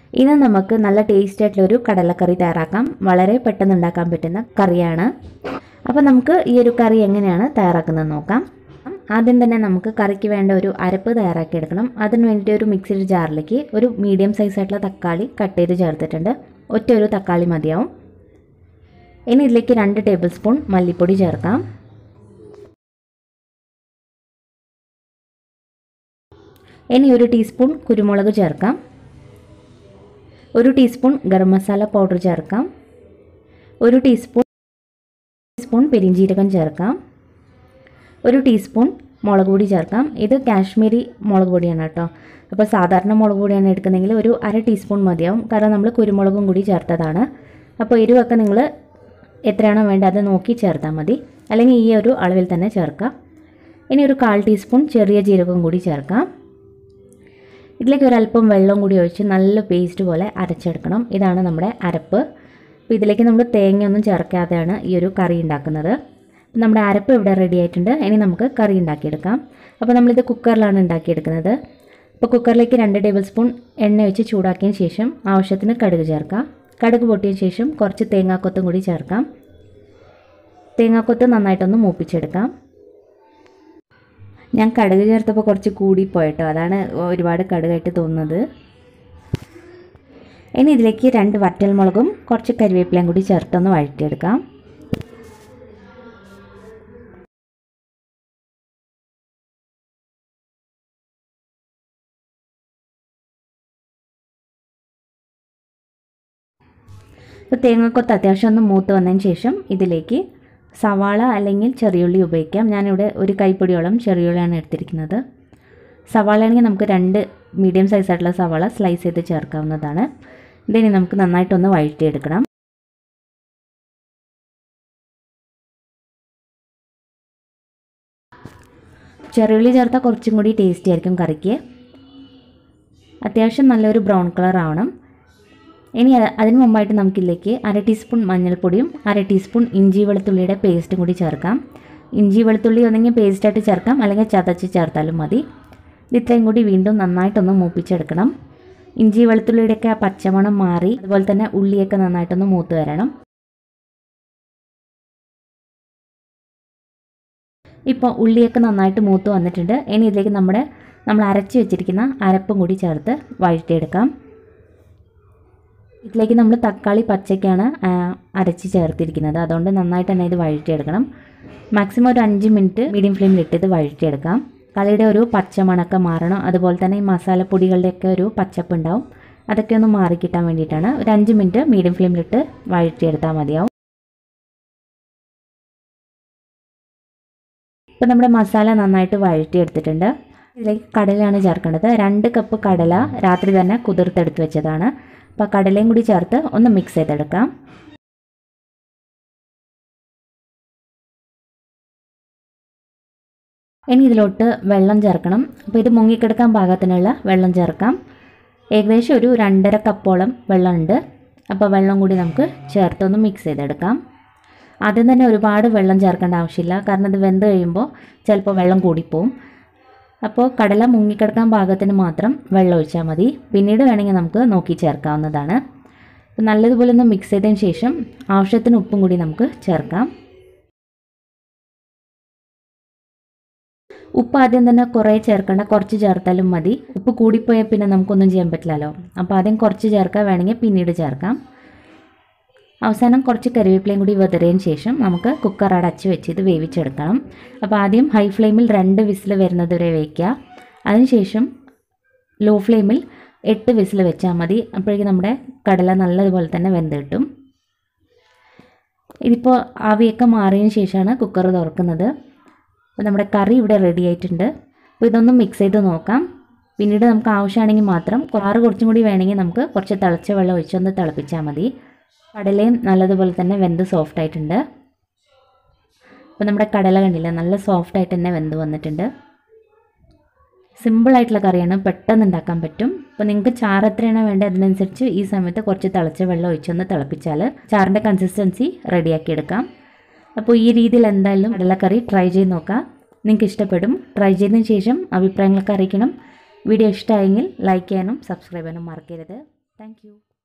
ഇന്ന് നമുക്ക് നല്ല ടേസ്റ്റ് ആയിട്ടുള്ള ഒരു കടലക്കറി തയ്യാറാക്കാം വളരെ പെട്ടെന്ന് ഉണ്ടാക്കാൻ പറ്റുന്ന കറിയാണ് അപ്പോൾ നമുക്ക് ഈ ഒരു കറി എങ്ങനെയാണ് തയ്യാറാക്കുന്നത് നോക്കാം ആദ്യം തന്നെ നമുക്ക് കറിക്ക് വേണ്ട ഒരു അരപ്പ് തയ്യാറാക്കി എടുക്കണം അതിന് വേണ്ടിയിട്ട് ഒരു മിക്സിയുടെ ജാറിലേക്ക് ഒരു മീഡിയം സൈസ് ആയിട്ടുള്ള തക്കാളി കട്ട് ചെയ്ത് ചേർത്തിട്ടുണ്ട് ഒറ്റ ഒരു തക്കാളി മതിയാവും ഇനി ഇതിലേക്ക് രണ്ട് ടേബിൾ സ്പൂൺ മല്ലിപ്പൊടി ചേർക്കാം ഇനി ഒരു ടീസ്പൂൺ കുരുമുളക് ചേർക്കാം ഒരു ടീസ്പൂൺ ഗരം മസാല പൗഡർ ചേർക്കാം ഒരു ടീസ്പൂൺ ടീസ്പൂൺ പെരിഞ്ചീരകം ചേർക്കാം ഒരു ടീസ്പൂൺ മുളക് പൊടി ചേർക്കാം ഇത് കാശ്മീരി മുളക് പൊടിയാണ് കേട്ടോ അപ്പോൾ സാധാരണ മുളക് പൊടിയാണ് എടുക്കുന്നതെങ്കിൽ ഒരു അര ടീസ്പൂൺ മതിയാവും കാരണം നമ്മൾ കുരുമുളകും കൂടി ചേർത്തതാണ് അപ്പോൾ എരിവൊക്കെ നിങ്ങൾ എത്രയാണോ വേണ്ടത് അത് നോക്കി ചേർത്താൽ മതി അല്ലെങ്കിൽ ഈ ഒരു അളവിൽ തന്നെ ചേർക്കാം ഇനി ഒരു കാൽ ടീസ്പൂൺ ചെറിയ ജീരകം കൂടി ചേർക്കാം ഇതിലേക്ക് ഒരല്പം വെള്ളം കൂടി ഒഴിച്ച് നല്ല പേസ്റ്റ് പോലെ അരച്ചെടുക്കണം ഇതാണ് നമ്മുടെ അരപ്പ് അപ്പോൾ ഇതിലേക്ക് നമ്മൾ തേങ്ങയൊന്നും ചേർക്കാതെയാണ് ഈ ഒരു കറി ഉണ്ടാക്കുന്നത് അപ്പോൾ നമ്മുടെ അരപ്പ് ഇവിടെ റെഡി ആയിട്ടുണ്ട് ഇനി നമുക്ക് കറി ഉണ്ടാക്കിയെടുക്കാം അപ്പോൾ നമ്മളിത് കുക്കറിലാണ് ഉണ്ടാക്കിയെടുക്കുന്നത് അപ്പോൾ കുക്കറിലേക്ക് രണ്ട് ടേബിൾ സ്പൂൺ എണ്ണ ഒഴിച്ച് ചൂടാക്കിയതിന് ശേഷം ആവശ്യത്തിന് കടുക് ചേർക്കാം കടുക് പൊട്ടിയതിന് ശേഷം കുറച്ച് തേങ്ങാക്കൊത്തും കൂടി ചേർക്കാം തേങ്ങാക്കൊത്ത് നന്നായിട്ടൊന്ന് മൂപ്പിച്ചെടുക്കാം ഞാൻ കടുക് ചേർത്തപ്പോൾ കുറച്ച് കൂടിപ്പോയിട്ടോ അതാണ് ഒരുപാട് കടുകായിട്ട് തോന്നുന്നത് ഇനി ഇതിലേക്ക് രണ്ട് വറ്റൽമുളകും കുറച്ച് കരിവേപ്പിലയും കൂടി ചേർത്തൊന്ന് വഴറ്റിയെടുക്കാം ഇപ്പോൾ തേങ്ങക്കൊത്ത് അത്യാവശ്യം ഒന്ന് മൂത്ത് വന്നതിന് ശേഷം ഇതിലേക്ക് സവാള അല്ലെങ്കിൽ ചെറിയുള്ളി ഉപയോഗിക്കാം ഞാനിവിടെ ഒരു കൈപ്പൊടിയോളം ചെറിയുള്ളിയാണ് എടുത്തിരിക്കുന്നത് സവാള ആണെങ്കിൽ നമുക്ക് രണ്ട് മീഡിയം സൈസ് ആയിട്ടുള്ള സവാള സ്ലൈസ് ചെയ്ത് ചേർക്കാവുന്നതാണ് ഇതിനി നമുക്ക് നന്നായിട്ടൊന്ന് വഴറ്റിയെടുക്കണം ചെറിയുള്ളി ചേർത്താൽ കുറച്ചും കൂടി ടേസ്റ്റി ആയിരിക്കും കറിക്ക് അത്യാവശ്യം നല്ലൊരു ബ്രൗൺ കളർ ആവണം ഇനി അതിന് മുമ്പായിട്ട് നമുക്കിതിലേക്ക് അര ടീസ്പൂൺ മഞ്ഞൾപ്പൊടിയും അര ടീസ്പൂൺ ഇഞ്ചി വെളുത്തുള്ളിയുടെ പേസ്റ്റും കൂടി ചേർക്കാം ഇഞ്ചി വെളുത്തുള്ളി ഒന്നെങ്കിൽ പേസ്റ്റായിട്ട് ചേർക്കാം അല്ലെങ്കിൽ ചതച്ച് ചേർത്താലും മതി ഇത് ഇത്രയും കൂടി വീണ്ടും നന്നായിട്ടൊന്ന് മൂപ്പിച്ചെടുക്കണം ഇഞ്ചി വെളുത്തുള്ളിയുടെയൊക്കെ ആ പച്ചമണം മാറി അതുപോലെ തന്നെ ഉള്ളിയൊക്കെ നന്നായിട്ടൊന്ന് മൂത്ത് വരണം ഇപ്പോൾ ഉള്ളിയൊക്കെ നന്നായിട്ട് മൂത്ത് വന്നിട്ടുണ്ട് ഇനി ഇതിലേക്ക് നമ്മുടെ നമ്മൾ അരച്ച് വെച്ചിരിക്കുന്ന അരപ്പും കൂടി ചേർത്ത് വഴറ്റിയെടുക്കാം ഇതിലേക്ക് നമ്മൾ തക്കാളി പച്ചയ്ക്കാണ് അരച്ച് ചേർത്തിരിക്കുന്നത് അതുകൊണ്ട് നന്നായിട്ട് തന്നെ ഇത് വഴറ്റിയെടുക്കണം മാക്സിമം ഒരു അഞ്ച് മിനിറ്റ് മീഡിയം ഫ്ലെയിമിലിട്ട് ഇത് വഴറ്റിയെടുക്കാം കളിയുടെ ഒരു പച്ചമണക്ക മാറണം അതുപോലെ തന്നെ ഈ മസാലപ്പൊടികളുടെയൊക്കെ ഒരു പച്ചപ്പ് ഉണ്ടാവും അതൊക്കെ ഒന്ന് മാറിക്കിട്ടാൻ വേണ്ടിയിട്ടാണ് ഒരു അഞ്ച് മിനിറ്റ് മീഡിയം ഫ്ലെയിമിലിട്ട് വഴറ്റിയെടുത്താൽ മതിയാവും ഇപ്പോൾ നമ്മുടെ മസാല നന്നായിട്ട് വഴറ്റിയെടുത്തിട്ടുണ്ട് ഇതിലേക്ക് കടലയാണ് ചേർക്കേണ്ടത് രണ്ട് കപ്പ് കടല രാത്രി തന്നെ കുതിർത്തെടുത്ത് വെച്ചതാണ് അപ്പോൾ കടലയും കൂടി ചേർത്ത് ഒന്ന് മിക്സ് ചെയ്തെടുക്കാം ഇനി ഇതിലോട്ട് വെള്ളം ചേർക്കണം അപ്പോൾ ഇത് മുങ്ങിക്കിടക്കാൻ പാകത്തിനുള്ള വെള്ളം ചേർക്കാം ഏകദേശം ഒരു രണ്ടര കപ്പോളം വെള്ളമുണ്ട് അപ്പോൾ വെള്ളം കൂടി നമുക്ക് ചേർത്തൊന്ന് മിക്സ് ചെയ്തെടുക്കാം ആദ്യം തന്നെ ഒരുപാട് വെള്ളം ചേർക്കേണ്ട ആവശ്യമില്ല കാരണം ഇത് വെന്ത് കഴിയുമ്പോൾ ചിലപ്പോൾ വെള്ളം കൂടിപ്പോവും അപ്പോൾ കടല മുങ്ങിക്കിടക്കാൻ പാകത്തിന് മാത്രം വെള്ളം ഒഴിച്ചാൽ മതി പിന്നീട് വേണമെങ്കിൽ നമുക്ക് നോക്കി ചേർക്കാവുന്നതാണ് അപ്പോൾ നല്ലതുപോലെ ഒന്ന് മിക്സ് ചെയ്തതിന് ശേഷം ആവശ്യത്തിന് ഉപ്പും കൂടി നമുക്ക് ചേർക്കാം ഉപ്പ് ആദ്യം തന്നെ കുറേ ചേർക്കേണ്ട കുറച്ച് ചേർത്താലും മതി ഉപ്പ് കൂടിപ്പോയാൽ പിന്നെ നമുക്കൊന്നും ചെയ്യാൻ പറ്റില്ലല്ലോ അപ്പോൾ ആദ്യം കുറച്ച് ചേർക്കാൻ വേണമെങ്കിൽ പിന്നീട് ചേർക്കാം അവസാനം കുറച്ച് കറിവേപ്പിലയും കൂടി വെതറിയതിന് ശേഷം നമുക്ക് കുക്കർ അടച്ച് വെച്ച് ഇത് വേവിച്ചെടുക്കണം അപ്പോൾ ആദ്യം ഹൈ ഫ്ലെയിമിൽ രണ്ട് വിസിൽ വരുന്നത് വരെ വയ്ക്കുക അതിനുശേഷം ലോ ഫ്ലെയിമിൽ എട്ട് വിസിൽ വെച്ചാൽ മതി അപ്പോഴേക്കും നമ്മുടെ കടല നല്ലതുപോലെ തന്നെ വെന്ത് കിട്ടും ഇതിപ്പോൾ ആവിയൊക്കെ മാറിയതിന് ശേഷമാണ് കുക്കർ തുറക്കുന്നത് അപ്പോൾ നമ്മുടെ കറി ഇവിടെ റെഡി ആയിട്ടുണ്ട് അപ്പോൾ ഇതൊന്ന് മിക്സ് ചെയ്ത് നോക്കാം പിന്നീട് നമുക്ക് ആവശ്യമാണെങ്കിൽ മാത്രം ആറ് കുറച്ചും കൂടി വേണമെങ്കിൽ നമുക്ക് കുറച്ച് തിളച്ച വെള്ളം ഒഴിച്ചൊന്ന് തിളപ്പിച്ചാൽ മതി കടലയും നല്ലതുപോലെ തന്നെ വെന്ത് സോഫ്റ്റ് ആയിട്ടുണ്ട് അപ്പോൾ നമ്മുടെ കടല കണ്ടില്ല നല്ല സോഫ്റ്റ് ആയിട്ട് തന്നെ വെന്ത് വന്നിട്ടുണ്ട് സിമ്പിളായിട്ടുള്ള കറിയാണ് പെട്ടെന്ന് ഉണ്ടാക്കാൻ പറ്റും അപ്പോൾ നിങ്ങൾക്ക് ചാറ് എത്രയാണോ വേണ്ടത് അതിനനുസരിച്ച് ഈ സമയത്ത് കുറച്ച് തിളച്ച വെള്ളം ഒഴിച്ചൊന്ന് തിളപ്പിച്ചാൽ ചാറിൻ്റെ കൺസിസ്റ്റൻസി റെഡിയാക്കി എടുക്കാം അപ്പോൾ ഈ രീതിയിൽ എന്തായാലും കടലക്കറി ട്രൈ ചെയ്ത് നോക്കാം നിങ്ങൾക്ക് ഇഷ്ടപ്പെടും ട്രൈ ചെയ്തതിന് ശേഷം അഭിപ്രായങ്ങളൊക്കെ അറിയിക്കണം വീഡിയോ ഇഷ്ടമായെങ്കിൽ ലൈക്ക് ചെയ്യാനും സബ്സ്ക്രൈബ് ചെയ്യാനും മറക്കരുത് താങ്ക്